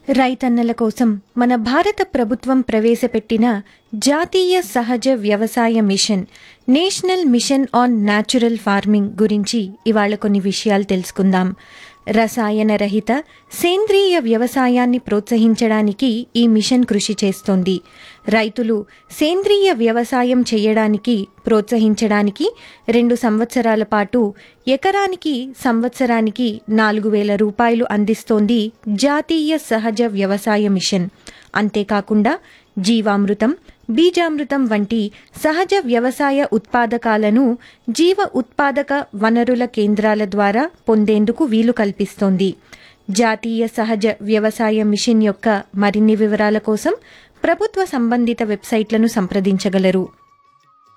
రైతన్నల కోసం మన భారత ప్రభుత్వం ప్రవేశపెట్టిన జాతీయ సహజ వ్యవసాయ mission national mission on natural farming గురించి ఇవాళ కొన్ని విషయాలు తెలుసుకుందాం రసాయన రహిత సేంద్రియ వ్యవసాయాన్ని ప్రోత్సహించడానికి ఈ మిషన్ కృషి చేస్తోంది రైతులు సేంద్రియ వ్యవసాయం చేయడానికి ప్రోత్సహించడానికి రెండు సంవత్సరాల పాటు ఎకరానికి సంవత్సరానికి నాలుగు వేల రూపాయలు అందిస్తోంది జాతీయ సహజ వ్యవసాయ మిషన్ అంతేకాకుండా జీవామృతం బీజామృతం వంటి సహజ వ్యవసాయ ఉత్పాదకాలను జీవ ఉత్పాదక వనరుల కేంద్రాల ద్వారా పొందేందుకు వీలు కల్పిస్తోంది జాతీయ సహజ వ్యవసాయ మిషన్ యొక్క మరిన్ని వివరాల కోసం ప్రభుత్వ సంబంధిత వెబ్సైట్లను సంప్రదించగలరు